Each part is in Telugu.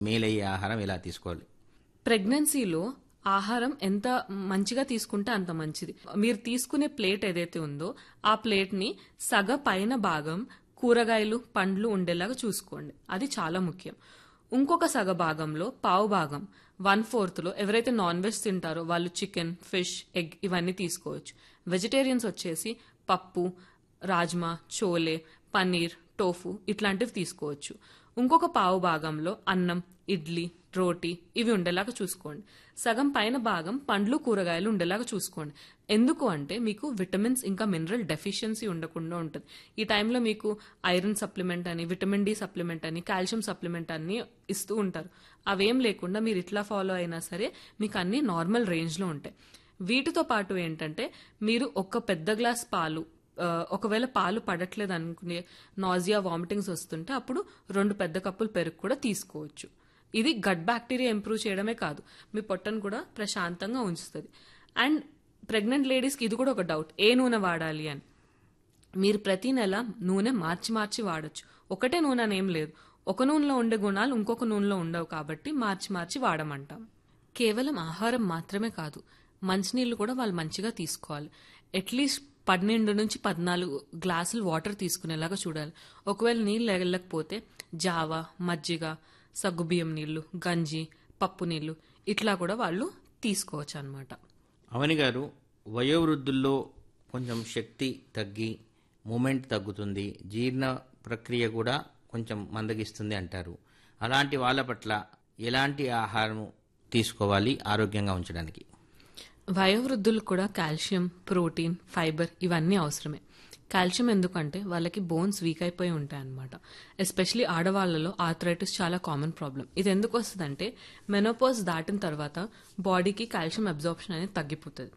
మేలయ్యే ఆహారం ఎలా తీసుకోవాలి ప్రెగ్నెన్సీలో ఆహారం ఎంత మంచిగా తీసుకుంటే అంత మంచిది మీరు తీసుకునే ప్లేట్ ఏదైతే ఉందో ఆ ప్లేట్ ని సగ పైన భాగం కూరగాయలు పండ్లు ఉండేలాగా చూసుకోండి అది చాలా ముఖ్యం ఇంకొక సగ భాగంలో పావు భాగం వన్ ఫోర్త్ లో ఎవరైతే నాన్ వెజ్ తింటారో వాళ్ళు చికెన్ ఫిష్ ఎగ్ ఇవన్నీ తీసుకోవచ్చు వెజిటేరియన్స్ వచ్చేసి పప్పు రాజ్మా చోలే పన్నీర్ టోఫు ఇట్లాంటివి తీసుకోవచ్చు ఇంకొక పావు భాగంలో అన్నం ఇడ్లీ రోటీ ఇవి ఉండేలాగా చూసుకోండి సగం పైన భాగం పండ్లు కూరగాయలు ఉండేలాగా చూసుకోండి ఎందుకు అంటే మీకు విటమిన్స్ ఇంకా మినరల్ డెఫిషియన్సీ ఉండకుండా ఉంటుంది ఈ టైంలో మీకు ఐరన్ సప్లిమెంట్ అని విటమిన్ డి సప్లిమెంట్ అని కాల్షియం సప్లిమెంట్ అని ఇస్తూ ఉంటారు అవేం లేకుండా మీరు ఇట్లా ఫాలో అయినా సరే మీకు అన్ని నార్మల్ రేంజ్లో ఉంటాయి వీటితో పాటు ఏంటంటే మీరు ఒక పెద్ద గ్లాస్ పాలు ఆ, ఒకవేళ పాలు పడట్లేదు అనుకునే నాజియా వామిటింగ్స్ వస్తుంటే అప్పుడు రెండు పెద్ద కప్పులు పెరుగు కూడా తీసుకోవచ్చు ఇది గట్ బ్యాక్టీరియా ఇంప్రూవ్ చేయడమే కాదు మీ పొట్టను కూడా ప్రశాంతంగా ఉంచుతుంది అండ్ ప్రెగ్నెంట్ లేడీస్కి ఇది కూడా ఒక డౌట్ ఏ నూనె వాడాలి అని మీరు ప్రతి నెల నూనె మార్చి మార్చి వాడొచ్చు ఒకటే నూనె అని ఏం లేదు ఒక నూనెలో ఉండే గుణాలు ఇంకొక నూనెలో ఉండవు కాబట్టి మార్చి మార్చి వాడమంటాం కేవలం ఆహారం మాత్రమే కాదు మంచినీళ్ళు కూడా వాళ్ళు మంచిగా తీసుకోవాలి అట్లీస్ట్ పన్నెండు నుంచి పద్నాలుగు గ్లాసులు వాటర్ తీసుకునేలాగా చూడాలి ఒకవేళ నీళ్ళు వెళ్ళకపోతే జావ మజ్జిగ సగ్గుబియ్యం నీళ్లు గంజి పప్పు నీళ్లు ఇట్లా కూడా వాళ్ళు తీసుకోవచ్చు అనమాట అవని గారు వయోవృద్ధుల్లో కొంచెం శక్తి తగ్గి మూమెంట్ తగ్గుతుంది జీర్ణ ప్రక్రియ కూడా కొంచెం మందగిస్తుంది అంటారు అలాంటి వాళ్ళ పట్ల ఎలాంటి ఆహారం తీసుకోవాలి ఆరోగ్యంగా ఉంచడానికి వయోవృద్ధులకు కూడా కాల్షియం ప్రోటీన్ ఫైబర్ ఇవన్నీ అవసరమే కాల్షియం ఎందుకంటే వాళ్ళకి బోన్స్ వీక్ అయిపోయి ఉంటాయి అనమాట ఎస్పెషలీ ఆడవాళ్ళలో ఆర్థరైటిస్ చాలా కామన్ ప్రాబ్లం ఇది ఎందుకు వస్తుందంటే మెనోపాజ్ దాటిన తర్వాత బాడీకి కాల్షియం అబ్జార్ప్షన్ అనేది తగ్గిపోతుంది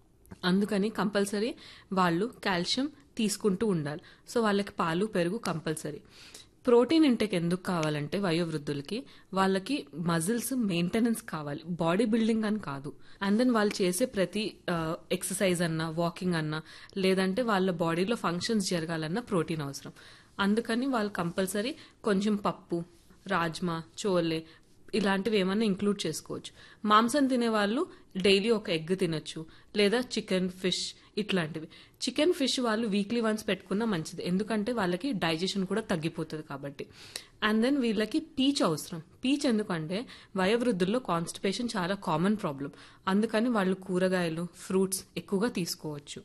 అందుకని కంపల్సరీ వాళ్ళు కాల్షియం తీసుకుంటూ ఉండాలి సో వాళ్ళకి పాలు పెరుగు కంపల్సరీ ప్రోటీన్ ఇంటేక్ ఎందుకు కావాలంటే వయోవృద్ధులకి వాళ్ళకి మజిల్స్ మెయింటెనెన్స్ కావాలి బాడీ బిల్డింగ్ అని కాదు అండ్ దెన్ వాళ్ళు చేసే ప్రతి ఎక్సర్సైజ్ అన్నా వాకింగ్ అన్నా లేదంటే వాళ్ళ బాడీలో ఫంక్షన్స్ జరగాలన్నా ప్రోటీన్ అవసరం అందుకని వాళ్ళు కంపల్సరీ కొంచెం పప్పు రాజ్మా చోలే ఇలాంటివి ఏమన్నా ఇంక్లూడ్ చేసుకోవచ్చు మాంసం తినే వాళ్ళు డైలీ ఒక ఎగ్ తినొచ్చు లేదా చికెన్ ఫిష్ ఇట్లాంటివి చికెన్ ఫిష్ వాళ్ళు వీక్లీ వన్స్ పెట్టుకున్నా మంచిది ఎందుకంటే వాళ్ళకి డైజెషన్ కూడా తగ్గిపోతుంది కాబట్టి అండ్ దెన్ వీళ్ళకి పీచ్ అవసరం పీచ్ ఎందుకంటే వయోవృద్ధుల్లో కాన్స్టిపేషన్ చాలా కామన్ ప్రాబ్లం అందుకని వాళ్ళు కూరగాయలు ఫ్రూట్స్ ఎక్కువగా తీసుకోవచ్చు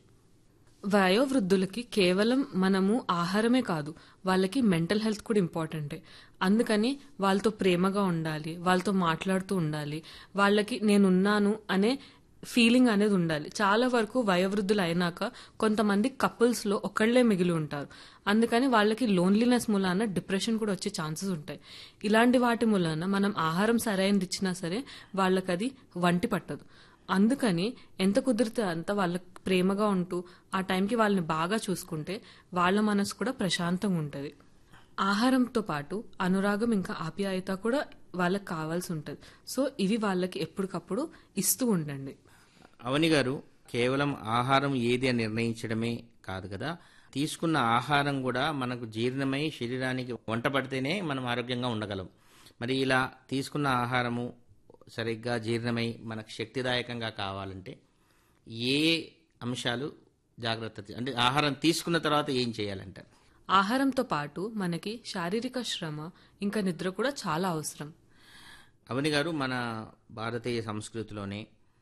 వయోవృద్ధులకి కేవలం మనము ఆహారమే కాదు వాళ్ళకి మెంటల్ హెల్త్ కూడా ఇంపార్టెంటే అందుకని వాళ్ళతో ప్రేమగా ఉండాలి వాళ్ళతో మాట్లాడుతూ ఉండాలి వాళ్ళకి నేనున్నాను అనే ఫీలింగ్ అనేది ఉండాలి చాలా వరకు వయోవృద్ధులు అయినాక కొంతమంది కపుల్స్ లో ఒకళ్లే మిగిలి ఉంటారు అందుకని వాళ్ళకి లోన్లీనెస్ మూలాన డిప్రెషన్ కూడా వచ్చే ఛాన్సెస్ ఉంటాయి ఇలాంటి వాటి మూలాన మనం ఆహారం సరైనది ఇచ్చినా సరే వాళ్ళకి అది వంటి పట్టదు అందుకని ఎంత కుదిరితే అంత వాళ్ళకి ప్రేమగా ఉంటూ ఆ టైంకి వాళ్ళని బాగా చూసుకుంటే వాళ్ళ మనసు కూడా ప్రశాంతంగా ఉంటుంది ఆహారంతో పాటు అనురాగం ఇంకా ఆప్యాయత కూడా వాళ్ళకి కావాల్సి ఉంటుంది సో ఇవి వాళ్ళకి ఎప్పటికప్పుడు ఇస్తూ ఉండండి అవని గారు కేవలం ఆహారం ఏది అని నిర్ణయించడమే కాదు కదా తీసుకున్న ఆహారం కూడా మనకు జీర్ణమై శరీరానికి వంట పడితేనే మనం ఆరోగ్యంగా ఉండగలం మరి ఇలా తీసుకున్న ఆహారము సరిగ్గా జీర్ణమై మనకు శక్తిదాయకంగా కావాలంటే ఏ అంశాలు జాగ్రత్త తీ- అంటే ఆహారం తీసుకున్న తర్వాత ఏం చేయాలంటారు ఆహారంతో పాటు మనకి శారీరక శ్రమ ఇంకా నిద్ర కూడా చాలా అవసరం అవని గారు మన భారతీయ సంస్కృతిలోనే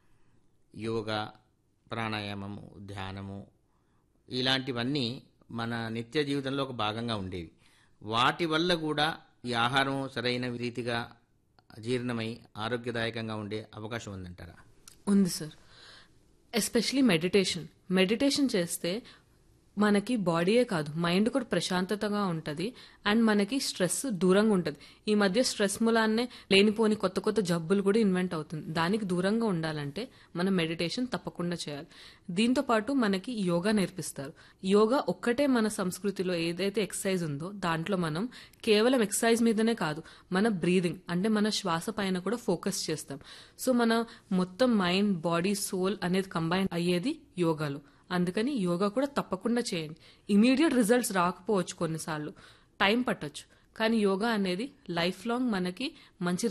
యోగా ప్రాణాయామము ధ్యానము ఇలాంటివన్నీ మన నిత్య జీవితంలో ఒక భాగంగా ఉండేవి వాటి వల్ల కూడా ఈ ఆహారం సరైన రీతిగా జీర్ణమై ఆరోగ్యదాయకంగా ఉండే అవకాశం ఉందంటారా ఉంది సార్ ఎస్పెషలీ మెడిటేషన్ మెడిటేషన్ చేస్తే మనకి బాడీయే కాదు మైండ్ కూడా ప్రశాంతతగా ఉంటుంది అండ్ మనకి స్ట్రెస్ దూరంగా ఉంటుంది ఈ మధ్య స్ట్రెస్ మూలాన్నే లేనిపోని కొత్త కొత్త జబ్బులు కూడా ఇన్వెంట్ అవుతుంది దానికి దూరంగా ఉండాలంటే మనం మెడిటేషన్ తప్పకుండా చేయాలి దీంతో పాటు మనకి యోగా నేర్పిస్తారు యోగా ఒక్కటే మన సంస్కృతిలో ఏదైతే ఎక్సర్సైజ్ ఉందో దాంట్లో మనం కేవలం ఎక్సర్సైజ్ మీదనే కాదు మన బ్రీదింగ్ అంటే మన శ్వాస పైన కూడా ఫోకస్ చేస్తాం సో మన మొత్తం మైండ్ బాడీ సోల్ అనేది కంబైన్ అయ్యేది యోగాలో అందుకని యోగా కూడా తప్పకుండా చేయండి ఇమీడియట్ రిజల్ట్స్ రాకపోవచ్చు కొన్నిసార్లు టైం పట్టొచ్చు కానీ యోగా అనేది లైఫ్ లాంగ్ మనకి మంచి